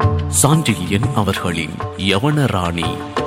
சாண்டில்யன் அவர்களின் யவன ராணி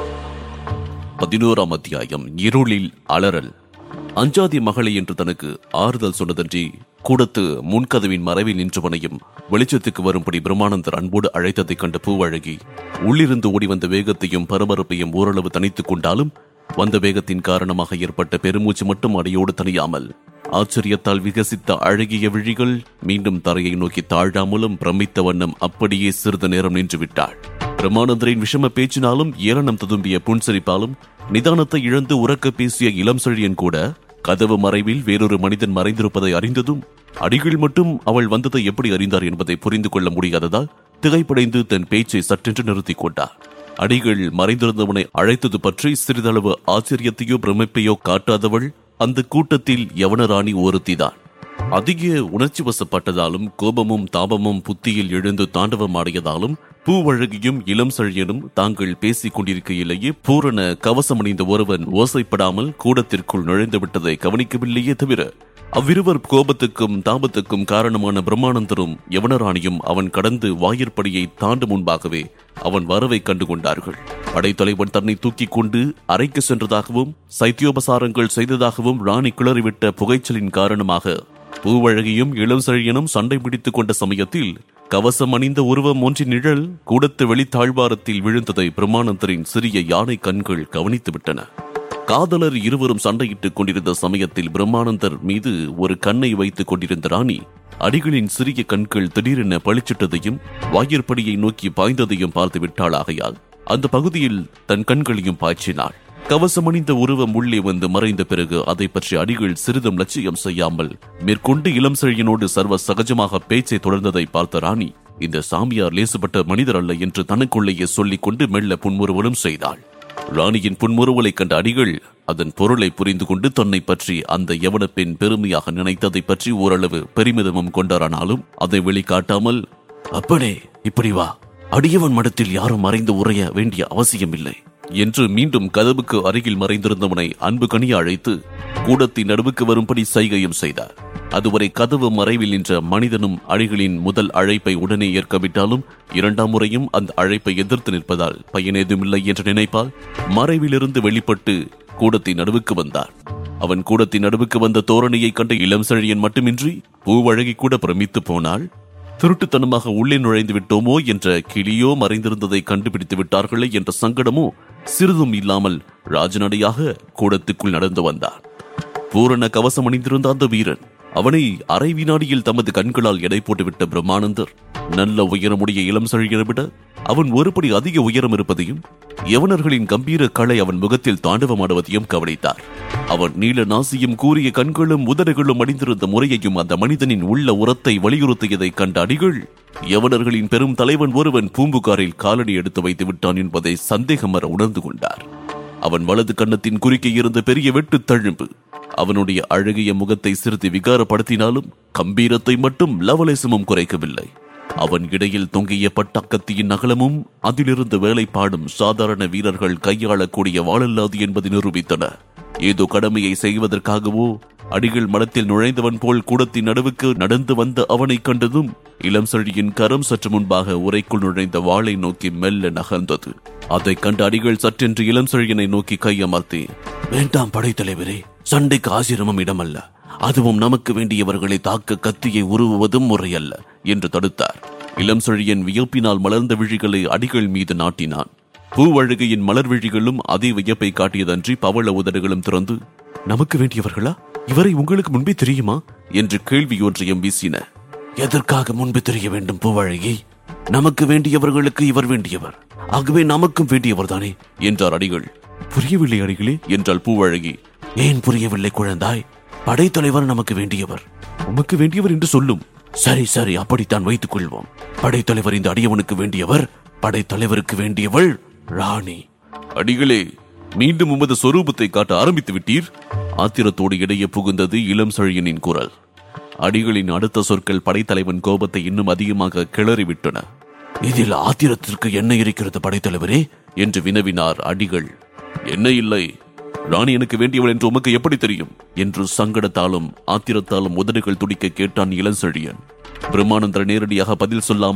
பதினோராம் அத்தியாயம் இருளில் அலறல் அஞ்சாதி மகளை என்று தனக்கு ஆறுதல் சொன்னதன்றி கூடத்து முன்கதவின் மறைவில் நின்றவனையும் வெளிச்சத்துக்கு வரும்படி பிரம்மானந்தர் அன்போடு அழைத்ததைக் கண்ட பூவழகி உள்ளிருந்து ஓடி வந்த வேகத்தையும் பரபரப்பையும் ஓரளவு தணித்துக் கொண்டாலும் வந்த வேகத்தின் காரணமாக ஏற்பட்ட பெருமூச்சு மட்டும் அடையோடு தணியாமல் ஆச்சரியத்தால் விகசித்த அழகிய விழிகள் மீண்டும் தரையை நோக்கி தாழாமலும் பிரமித்த வண்ணம் அப்படியே சிறிது நேரம் நின்று விட்டாள் பிரமானந்தரின் விஷம பேச்சினாலும் ஏளனம் ததும்பிய புன்சிரிப்பாலும் நிதானத்தை இழந்து உறக்க பேசிய இளம் செழியன் கூட கதவு மறைவில் வேறொரு மனிதன் மறைந்திருப்பதை அறிந்ததும் அடிகள் மட்டும் அவள் வந்ததை எப்படி அறிந்தார் என்பதை புரிந்து கொள்ள முடியாததால் திகைப்படைந்து தன் பேச்சை சற்றென்று நிறுத்திக் கொண்டார் அடிகள் மறைந்திருந்தவனை அழைத்தது பற்றி சிறிதளவு ஆச்சரியத்தையோ பிரமிப்பையோ காட்டாதவள் அந்த கூட்டத்தில் யவனராணி ஒருத்திதான் அதிக உணர்ச்சி வசப்பட்டதாலும் கோபமும் தாபமும் புத்தியில் எழுந்து தாண்டவமாடியதாலும் பூவழகியும் இளம் செழியனும் தாங்கள் பேசிக் கொண்டிருக்கையிலேயே பூரண கவசமணிந்த ஒருவன் ஓசைப்படாமல் கூடத்திற்குள் நுழைந்து விட்டதை கவனிக்கவில்லையே தவிர அவ்விருவர் கோபத்துக்கும் தாபத்துக்கும் காரணமான பிரம்மானந்தரும் யவனராணியும் அவன் கடந்து வாயிற்படியை தாண்டும் முன்பாகவே அவன் வரவை கண்டு கொண்டார்கள் படைத்தலைவன் தன்னை தூக்கிக் கொண்டு அறைக்கு சென்றதாகவும் சைத்தியோபசாரங்கள் செய்ததாகவும் ராணி கிளறிவிட்ட புகைச்சலின் காரணமாக பூவழகியும் இளம் செழியனும் சண்டை பிடித்துக் கொண்ட சமயத்தில் கவசம் அணிந்த உருவம் ஒன்றின் நிழல் கூடத்து வெளித்தாழ்வாரத்தில் விழுந்ததை பிரம்மானந்தரின் சிறிய யானை கண்கள் கவனித்து விட்டன காதலர் இருவரும் சண்டையிட்டுக் கொண்டிருந்த சமயத்தில் பிரம்மானந்தர் மீது ஒரு கண்ணை வைத்துக் கொண்டிருந்த ராணி அடிகளின் சிறிய கண்கள் திடீரென பளிச்சிட்டதையும் வாயிற்படியை நோக்கி பாய்ந்ததையும் பார்த்து விட்டாள் ஆகையால் அந்த பகுதியில் தன் கண்களையும் பாய்ச்சினாள் கவசமணிந்த உருவம் உள்ளே வந்து மறைந்த பிறகு அதை பற்றி அடிகள் சிறிதும் லட்சியம் செய்யாமல் மேற்கொண்டு இளம் செழியனோடு சர்வ சகஜமாக பேச்சை தொடர்ந்ததை பார்த்த ராணி இந்த சாமியார் லேசுப்பட்ட மனிதர் அல்ல என்று தனக்குள்ளேயே சொல்லிக் கொண்டு மெல்ல புன்முறுவலும் செய்தாள் ராணியின் புன்முறுவலை கண்ட அடிகள் அதன் பொருளை புரிந்து கொண்டு தன்னை பற்றி அந்த யவன பெண் பெருமையாக நினைத்ததை பற்றி ஓரளவு பெருமிதமும் கொண்டாரானாலும் அதை வெளிக்காட்டாமல் அப்பனே இப்படி வா அடியவன் மடத்தில் யாரும் மறைந்து உரைய வேண்டிய அவசியமில்லை என்று மீண்டும் கதவுக்கு அருகில் மறைந்திருந்தவனை அன்பு கனிய அழைத்து கூடத்தின் நடுவுக்கு வரும்படி சைகையும் செய்தார் அதுவரை கதவு மறைவில் நின்ற மனிதனும் அழிகளின் முதல் அழைப்பை உடனே ஏற்கவிட்டாலும் இரண்டாம் முறையும் அந்த அழைப்பை எதிர்த்து நிற்பதால் பயனேதுமில்லை என்று நினைப்பால் மறைவிலிருந்து வெளிப்பட்டு கூடத்தின் நடுவுக்கு வந்தார் அவன் கூடத்தின் நடுவுக்கு வந்த தோரணையை கண்ட இளம் செழியன் மட்டுமின்றி பூவழகி கூட பிரமித்து போனாள் திருட்டுத்தனமாக உள்ளே நுழைந்து விட்டோமோ என்ற கிளியோ மறைந்திருந்ததை கண்டுபிடித்து விட்டார்களே என்ற சங்கடமோ சிறிதும் இல்லாமல் ராஜநடையாக கூடத்துக்குள் நடந்து வந்தான் பூரண கவசம் அணிந்திருந்த அந்த வீரன் அவனை அரை வினாடியில் தமது கண்களால் எடை போட்டுவிட்ட பிரம்மானந்தர் நல்ல உயரமுடைய இளம் செழியனை விட அவன் ஒருபடி அதிக உயரம் இருப்பதையும் யவனர்களின் கம்பீர கலை அவன் முகத்தில் தாண்டவமாடுவதையும் கவனித்தார் அவன் நீல நாசியும் கூறிய கண்களும் உதடுகளும் அடிந்திருந்த முறையையும் அந்த மனிதனின் உள்ள உரத்தை வலியுறுத்தியதை கண்ட அடிகள் யவனர்களின் பெரும் தலைவன் ஒருவன் பூம்புகாரில் காலடி எடுத்து வைத்து விட்டான் என்பதை சந்தேகமர உணர்ந்து கொண்டார் அவன் வலது கன்னத்தின் குறுக்கே இருந்த பெரிய வெட்டு தழும்பு அவனுடைய அழகிய முகத்தை சிறிது விகாரப்படுத்தினாலும் கம்பீரத்தை மட்டும் லவலேசமும் குறைக்கவில்லை அவன் இடையில் தொங்கிய பட்டாக்கத்தியின் அகலமும் அதிலிருந்து வேலைப்பாடும் சாதாரண வீரர்கள் கையாளக்கூடிய வாழல்லாது என்பதை நிரூபித்தன ஏதோ கடமையை செய்வதற்காகவோ அடிகள் மடத்தில் நுழைந்தவன் போல் கூடத்தின் நடுவுக்கு நடந்து வந்த அவனைக் கண்டதும் இளம் செழியின் கரம் சற்று முன்பாக உரைக்குள் நுழைந்த வாளை நோக்கி மெல்ல நகர்ந்தது அதைக் கண்ட அடிகள் சற்றென்று இளம் செழியனை நோக்கி கையமர்த்தி வேண்டாம் படைத்தலைவரே சண்டைக்கு ஆசிரமம் இடமல்ல அதுவும் நமக்கு வேண்டியவர்களை தாக்க கத்தியை உருவுவதும் முறையல்ல என்று தடுத்தார் இளம் செழியன் வியப்பினால் மலர்ந்த விழிகளை அடிகள் மீது நாட்டினான் பூவழுகையின் மலர் விழிகளும் அதே வியப்பை காட்டியதன்றி பவள உதடுகளும் திறந்து நமக்கு வேண்டியவர்களா இவரை உங்களுக்கு முன்பே தெரியுமா என்று கேள்வி ஒன்றையும் வீசின எதற்காக முன்பு தெரிய வேண்டும் பூவழகி நமக்கு வேண்டியவர்களுக்கு இவர் வேண்டியவர் ஆகவே நமக்கும் வேண்டியவர் தானே என்றார் அடிகள் புரியவில்லை அடிகளே என்றாள் பூவழகி ஏன் புரியவில்லை குழந்தாய் படைத்தலைவர் நமக்கு வேண்டியவர் உமக்கு வேண்டியவர் என்று சொல்லும் சரி சரி அப்படித்தான் வைத்துக் கொள்வோம் படைத்தலைவர் இந்த அடியவனுக்கு வேண்டியவர் படைத்தலைவருக்கு வேண்டியவள் ராணி அடிகளே மீண்டும் உமது சொரூபத்தை காட்ட ஆரம்பித்து விட்டீர் ஆத்திரத்தோடு இடையே புகுந்தது இளம் செழியனின் குரல் அடிகளின் அடுத்த சொற்கள் படைத்தலைவன் கோபத்தை இன்னும் அதிகமாக கிளறிவிட்டன இதில் ஆத்திரத்திற்கு என்ன இருக்கிறது படைத்தலைவரே என்று வினவினார் அடிகள் என்ன இல்லை ராணி எனக்கு வேண்டியவள் என்று உமக்கு எப்படி தெரியும் என்று சங்கடத்தாலும் ஆத்திரத்தாலும் உதடுகள் துடிக்க கேட்டான் இளஞ்செழியன் பிரம்மானந்தர் நேரடியாக பதில் சொல்லாமல்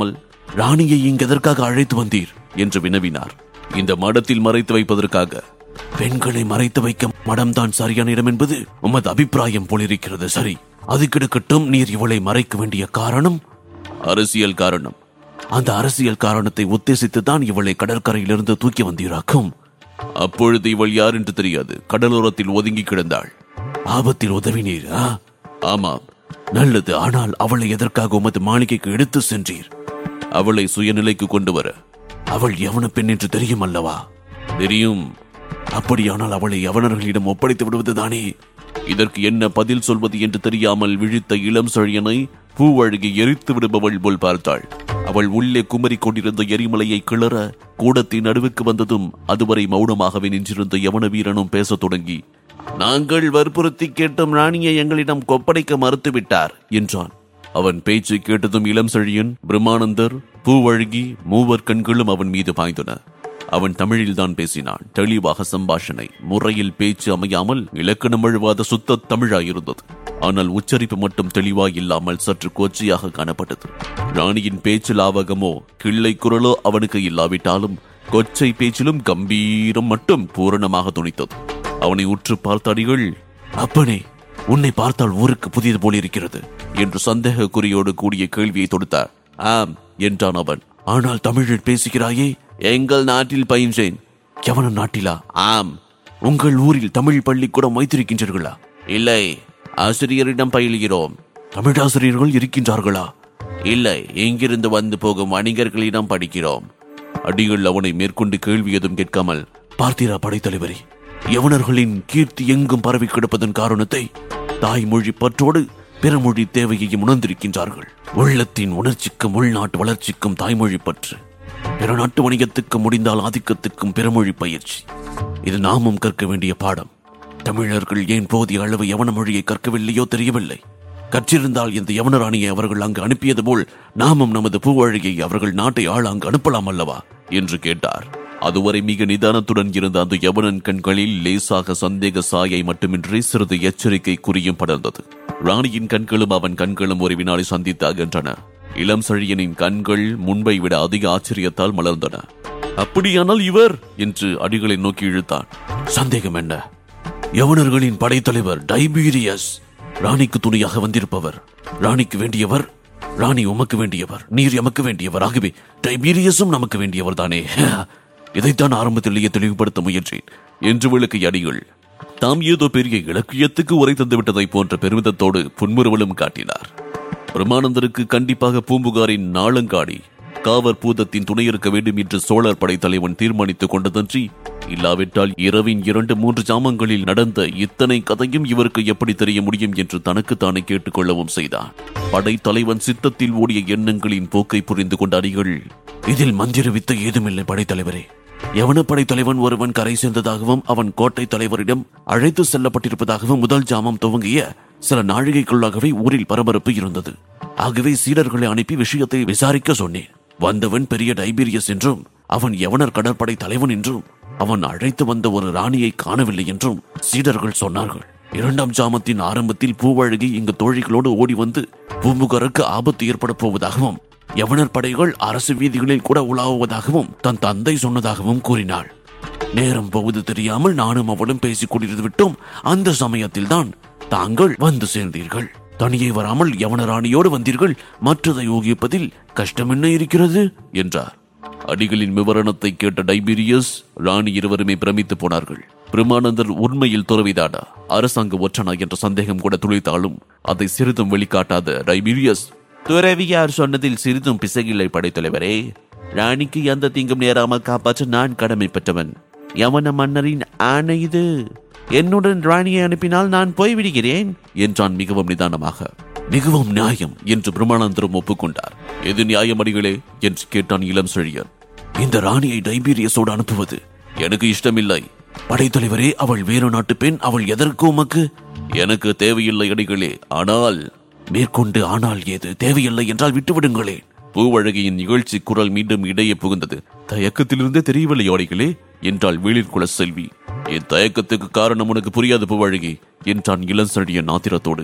ராணியை இங்கு எதற்காக அழைத்து வந்தீர் என்று வினவினார் இந்த மடத்தில் மறைத்து வைப்பதற்காக பெண்களை மறைத்து வைக்க மடம்தான் சரியான இடம் என்பது உமது அபிப்பிராயம் போலிருக்கிறது சரி அது கிடக்கட்டும் நீர் இவளை மறைக்க வேண்டிய காரணம் அரசியல் காரணம் அந்த அரசியல் காரணத்தை உத்தேசித்து தான் இவளை கடற்கரையிலிருந்து தூக்கி வந்தீராக்கும் அப்பொழுது இவள் யார் என்று தெரியாது கடலோரத்தில் ஒதுங்கி கிடந்தாள் ஆபத்தில் உதவினீர் ஆ? ஆமாம் நல்லது ஆனால் அவளை எதற்காக உமது மாளிகைக்கு எடுத்து சென்றீர் அவளை சுயநிலைக்கு கொண்டு வர அவள் எவன பெண் என்று தெரியும் அல்லவா தெரியும் அப்படியானால் அவளை யவனர்களிடம் ஒப்படைத்து விடுவதுதானே இதற்கு என்ன பதில் சொல்வது என்று தெரியாமல் விழித்த இளம் செழியனை பூவழுகி எரித்து விடுபவள் போல் பார்த்தாள் அவள் உள்ளே குமரிக் கொண்டிருந்த எரிமலையை கிளற கூடத்தின் நடுவுக்கு வந்ததும் அதுவரை மௌனமாகவே நின்றிருந்த யவன வீரனும் பேசத் தொடங்கி நாங்கள் வற்புறுத்தி கேட்டும் ராணியை எங்களிடம் கொப்படைக்க மறுத்துவிட்டார் என்றான் அவன் பேச்சை கேட்டதும் இளம் செழியன் பிரம்மானந்தர் பூவழுகி மூவர் கண்களும் அவன் மீது பாய்ந்தன அவன் தமிழில் தான் பேசினான் தெளிவாக சம்பாஷணை முறையில் பேச்சு அமையாமல் இலக்கணம் அழுவாத சுத்த தமிழாயிருந்தது ஆனால் உச்சரிப்பு மட்டும் தெளிவாய் இல்லாமல் சற்று கோச்சையாக காணப்பட்டது ராணியின் பேச்சு லாவகமோ கிள்ளை குரலோ அவனுக்கு இல்லாவிட்டாலும் கொச்சை பேச்சிலும் கம்பீரம் மட்டும் பூரணமாக துணித்தது அவனை உற்று பார்த்த அடிகள் அப்பனே உன்னை பார்த்தால் ஊருக்கு புதியது போல இருக்கிறது என்று சந்தேக குறியோடு கூடிய கேள்வியை தொடுத்தார் ஆம் என்றான் அவன் ஆனால் தமிழில் பேசுகிறாயே எங்கள் நாட்டில் பயின்றேன் எவன நாட்டிலா ஆம் உங்கள் ஊரில் தமிழ் பள்ளிக்கூடம் வைத்திருக்கின்றீர்களா இல்லை ஆசிரியரிடம் பயிலுகிறோம் தமிழாசிரியர்கள் இருக்கின்றார்களா இல்லை எங்கிருந்து வந்து போகும் வணிகர்களிடம் படிக்கிறோம் அடிகள் அவனை மேற்கொண்டு கேள்வி எதுவும் கேட்காமல் பார்த்தீரா படைத்தலைவரே யவனர்களின் கீர்த்தி எங்கும் பரவி கிடப்பதன் காரணத்தை தாய்மொழி பற்றோடு பிறமொழி தேவையையும் உணர்ந்திருக்கின்றார்கள் உள்ளத்தின் உணர்ச்சிக்கும் உள்நாட்டு வளர்ச்சிக்கும் தாய்மொழி பற்று பிற நாட்டு வணிகத்துக்கும் முடிந்தால் ஆதிக்கத்துக்கும் பிறமொழி பயிற்சி இது நாமும் கற்க வேண்டிய பாடம் தமிழர்கள் ஏன் போதிய அளவு யவன மொழியை கற்கவில்லையோ தெரியவில்லை கற்றிருந்தால் இந்த யவனராணியை அவர்கள் அங்கு அனுப்பியது போல் நாமும் நமது பூவழகியை அவர்கள் நாட்டை ஆள அங்கு அனுப்பலாம் அல்லவா என்று கேட்டார் அதுவரை மிக நிதானத்துடன் இருந்த அந்த யவனன் கண்களில் லேசாக சந்தேக சாயை மட்டுமின்றி சிறிது எச்சரிக்கை குறியும் படர்ந்தது ராணியின் கண்களும் அவன் கண்களும் ஒரு வினாடி சந்தித்து அகன்றன இளம் செழியனின் கண்கள் முன்பை விட அதிக ஆச்சரியத்தால் மலர்ந்தன அப்படியானால் இவர் என்று அடிகளை நோக்கி இழுத்தான் சந்தேகம் என்ன யவனர்களின் படைத்தலைவர் டைபீரியஸ் ராணிக்கு துணையாக வந்திருப்பவர் ராணிக்கு வேண்டியவர் ராணி உமக்கு வேண்டியவர் நீர் எமக்கு வேண்டியவர் ஆகவே டைபீரியஸும் நமக்கு வேண்டியவர் தானே இதைத்தான் ஆரம்பத்திலேயே தெளிவுபடுத்த முயன்றேன் என்று விளக்கிய அடிகள் தாம் ஏதோ பெரிய இலக்கியத்துக்கு உரை தந்து விட்டதை போன்ற பெருமிதத்தோடு புன்முறுவலும் காட்டினார் பிரமானந்தருக்கு கண்டிப்பாக பூம்புகாரின் நாளங்காடி காவர் பூதத்தின் துணை இருக்க வேண்டும் என்று சோழர் படைத்தலைவன் தீர்மானித்துக் கொண்டதன்றி இல்லாவிட்டால் இரவின் இரண்டு மூன்று ஜாமங்களில் நடந்த இத்தனை கதையும் இவருக்கு எப்படி தெரிய முடியும் என்று தனக்குத்தானே கேட்டுக்கொள்ளவும் செய்தான் படைத்தலைவன் சித்தத்தில் ஓடிய எண்ணங்களின் போக்கை புரிந்து கொண்ட அடிகள் இதில் மந்திர வித்தை ஏதுமில்லை படைத்தலைவரே யவன படைத்தலைவன் ஒருவன் கரை சேர்ந்ததாகவும் அவன் கோட்டை தலைவரிடம் அழைத்து செல்லப்பட்டிருப்பதாகவும் முதல் ஜாமம் துவங்கிய சில நாழிகைக்குள்ளாகவே ஊரில் பரபரப்பு இருந்தது ஆகவே சீடர்களை அனுப்பி விஷயத்தை விசாரிக்க சொன்னேன் வந்தவன் பெரிய டைபீரியஸ் என்றும் அவன் யவனர் கடற்படை தலைவன் என்றும் அவன் அழைத்து வந்த ஒரு ராணியை காணவில்லை என்றும் சீடர்கள் சொன்னார்கள் இரண்டாம் ஜாமத்தின் ஆரம்பத்தில் பூவழகி இங்கு தோழிகளோடு ஓடி வந்து பூம்புகாருக்கு ஆபத்து ஏற்பட போவதாகவும் யவனர் படைகள் அரசு வீதிகளில் கூட உலாவுவதாகவும் தன் தந்தை சொன்னதாகவும் கூறினாள் நேரம் போவது தெரியாமல் நானும் அவளும் பேசிக் கொண்டிருந்து விட்டோம் அந்த சமயத்தில் தான் தாங்கள் வந்து சேர்ந்தீர்கள் தனியே வராமல் யவனராணியோடு வந்தீர்கள் மற்றதை ஊகிப்பதில் கஷ்டம் என்ன இருக்கிறது என்றார் அடிகளின் விவரணத்தை கேட்ட டைபீரியஸ் ராணி இருவருமே பிரமித்து போனார்கள் பிரமானந்தர் உண்மையில் துறவிதாடா அரசாங்க ஒற்றனா என்ற சந்தேகம் கூட துளைத்தாலும் அதை சிறிதும் வெளிக்காட்டாத டைபீரியஸ் துறவியார் சொன்னதில் சிறிதும் பிசகில்லை படைத்தலைவரே ராணிக்கு எந்த தீங்கும் நேராமல் காப்பாற்ற நான் கடமைப்பட்டவன் யவன மன்னரின் ஆணை இது என்னுடன் ராணியை அனுப்பினால் நான் போய்விடுகிறேன் என்றான் மிகவும் நிதானமாக மிகவும் நியாயம் என்று பிரம்மானந்தரும் ஒப்புக்கொண்டார் எது நியாயம் அடிகளே என்று கேட்டான் இளம் செழியன் இந்த ராணியை டைபீரியஸோடு அனுப்புவது எனக்கு இஷ்டமில்லை படைத்தலைவரே அவள் வேறு நாட்டு பெண் அவள் எதற்கு உமக்கு எனக்கு தேவையில்லை அடிகளே ஆனால் மேற்கொண்டு ஆனால் ஏது தேவையில்லை என்றால் விட்டுவிடுங்களேன் பூவழகியின் நிகழ்ச்சி குரல் மீண்டும் இடையே புகுந்தது தயக்கத்திலிருந்தே தெரியவில்லை அடிகளே என்றாள் வேளிர்குல செல்வி என் தயக்கத்துக்கு காரணம் உனக்கு புரியாது பூவழகி என்றான் இளஞ்செழியன் ஆத்திரத்தோடு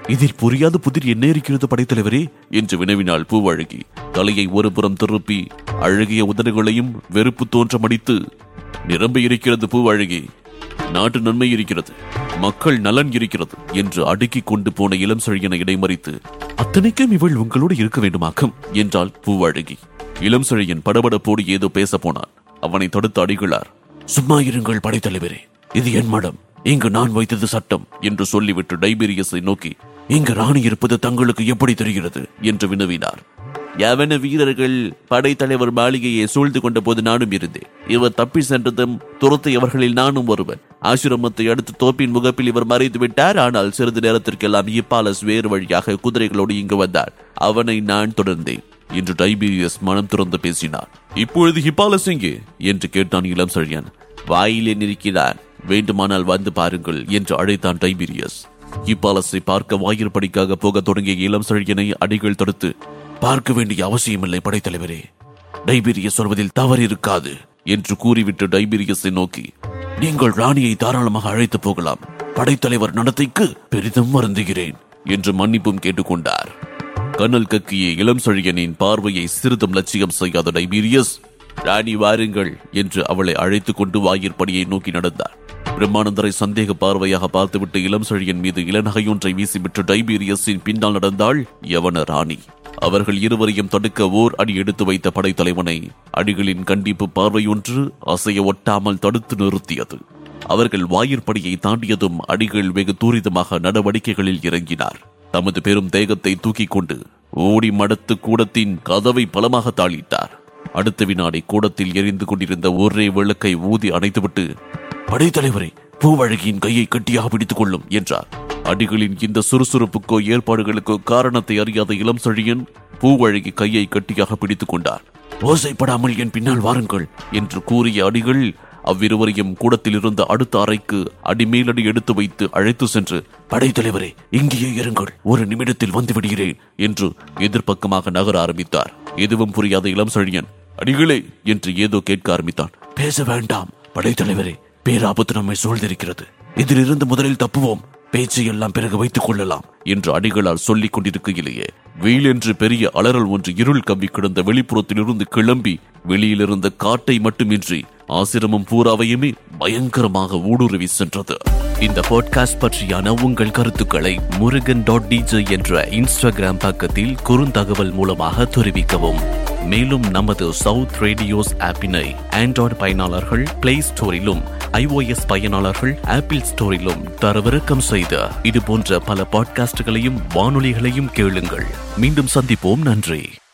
இதில் புரியாத புதிர் என்ன இருக்கிறது படைத்தலைவரே என்று வினவினாள் பூவழகி தலையை ஒரு புறம் திருப்பி அழகிய உதடுகளையும் வெறுப்பு தோன்றமடித்து நிரம்பி இருக்கிறது பூவழகி நாட்டு நன்மை இருக்கிறது மக்கள் நலன் இருக்கிறது என்று அடுக்கிக் கொண்டு போன இளம் செழியனை இடைமறித்து அத்தனைக்கும் இவள் உங்களோடு இருக்க வேண்டுமாக்கும் என்றாள் பூவழகி இளம் செழியன் படபடப்போடு ஏதோ பேச போனான் அவனை தடுத்து அடிகளார் சும்மா இருங்கள் படைத்தலைவரே இது என் மடம் இங்கு நான் வைத்தது சட்டம் என்று சொல்லிவிட்டு டைபீரியஸை நோக்கி இங்கு ராணி இருப்பது தங்களுக்கு எப்படி தெரிகிறது என்று வினவினார் யவன வீரர்கள் படைத்தலைவர் மாளிகையை சூழ்ந்து கொண்ட போது நானும் இருந்தேன் இவர் தப்பி சென்றதும் துரத்தியவர்களில் நானும் ஒருவன் ஆசிரமத்தை அடுத்து தோப்பின் முகப்பில் இவர் மறைத்து விட்டார் ஆனால் சிறிது நேரத்திற்கெல்லாம் இப்பாலஸ் வேறு வழியாக குதிரைகளோடு இங்கு வந்தார் அவனை நான் தொடர்ந்தேன் என்று டைபீரியஸ் மனம் திறந்து பேசினார் இப்பொழுது ஹிப்பாலஸ் எங்கே என்று கேட்டான் இளம் செழியன் வாயிலே நிற்கிறான் வேண்டுமானால் வந்து பாருங்கள் என்று அழைத்தான் டைபீரியஸ் ஹிப்பாலஸை பார்க்க வாயிற்படிக்காக போக தொடங்கிய இளம் செழியனை அடிகள் தடுத்து பார்க்க வேண்டிய அவசியமில்லை படைத்தலைவரே டைபீரியஸ் சொல்வதில் தவறு இருக்காது என்று கூறிவிட்டு டைபீரியஸை நோக்கி நீங்கள் ராணியை தாராளமாக அழைத்து போகலாம் படைத்தலைவர் நடத்தைக்கு பெரிதும் வருந்துகிறேன் என்று மன்னிப்பும் கேட்டுக்கொண்டார் கண்ணல் கக்கிய இளம் செழியனின் பார்வையை சிறிதும் லட்சியம் செய்யாத டைபீரியஸ் ராணி வாருங்கள் என்று அவளை அழைத்துக் கொண்டு வாயிற்படியை நோக்கி நடந்தார் பிரம்மானந்தரை சந்தேக பார்வையாக பார்த்துவிட்டு இளம் செழியன் மீது இளநகையொன்றை வீசிவிட்டு டைபீரியஸின் பின்னால் நடந்தாள் யவன ராணி அவர்கள் இருவரையும் தடுக்க ஓர் அடி எடுத்து வைத்த படைத்தலைவனை அடிகளின் கண்டிப்பு பார்வையொன்று அசைய ஒட்டாமல் தடுத்து நிறுத்தியது அவர்கள் வாயிற்படியை தாண்டியதும் அடிகள் வெகு தூரிதமாக நடவடிக்கைகளில் இறங்கினார் தமது பெரும் தேகத்தை தூக்கிக் கொண்டு ஓடி மடத்து கூடத்தின் கதவை பலமாக தாளிட்டார் அடுத்த வினாடி கூடத்தில் எரிந்து கொண்டிருந்த ஒரே விளக்கை ஊதி அணைத்துவிட்டு படைத்தலைவரை பூவழகியின் கையை கட்டியாக பிடித்துக் கொள்ளும் என்றார் அடிகளின் இந்த சுறுசுறுப்புக்கோ ஏற்பாடுகளுக்கோ காரணத்தை அறியாத இளம் செழியன் பூவழகி கையை கட்டியாக பிடித்துக் கொண்டார் ஓசைப்படாமல் என் பின்னால் வாருங்கள் என்று கூறிய அடிகள் அவ்விருவரையும் கூடத்தில் இருந்த அடுத்த அறைக்கு அடிமேலடி எடுத்து வைத்து அழைத்து சென்று படைத்தலைவரே இங்கேயே இருங்கள் ஒரு நிமிடத்தில் வந்து விடுகிறேன் என்று எதிர்ப்பக்கமாக நகர ஆரம்பித்தார் எதுவும் புரியாத இளம் செழியன் அடிகளே என்று ஏதோ கேட்க ஆரம்பித்தான் பேச வேண்டாம் படைத்தலைவரே பேராபத்து நம்மை சூழ்ந்திருக்கிறது இதிலிருந்து முதலில் தப்புவோம் பேச்சை எல்லாம் பிறகு வைத்துக் கொள்ளலாம் என்று அடிகளால் சொல்லிக் கொண்டிருக்கையிலேயே வெயிலென்று பெரிய அலறல் ஒன்று இருள் கம்பி கிடந்த வெளிப்புறத்திலிருந்து கிளம்பி வெளியிலிருந்த காட்டை மட்டுமின்றி ஆசிரமம் பூராவையுமே பயங்கரமாக ஊடுருவி சென்றது இந்த பாட்காஸ்ட் பற்றியான உங்கள் கருத்துக்களை முருகன் டாட் டிஜே என்ற இன்ஸ்டாகிராம் பக்கத்தில் குறுந்தகவல் மூலமாக தெரிவிக்கவும் மேலும் நமது சவுத் ரேடியோஸ் ஆப்பினை ஆண்ட்ராய்டு பயனாளர்கள் பிளே ஸ்டோரிலும் iOS பயனாளர்கள் ஆப்பிள் ஸ்டோரிலும் தரவிறக்கம் செய்த இது போன்ற பல பாட்காஸ்டுகளையும் வானொலிகளையும் கேளுங்கள் மீண்டும் சந்திப்போம் நன்றி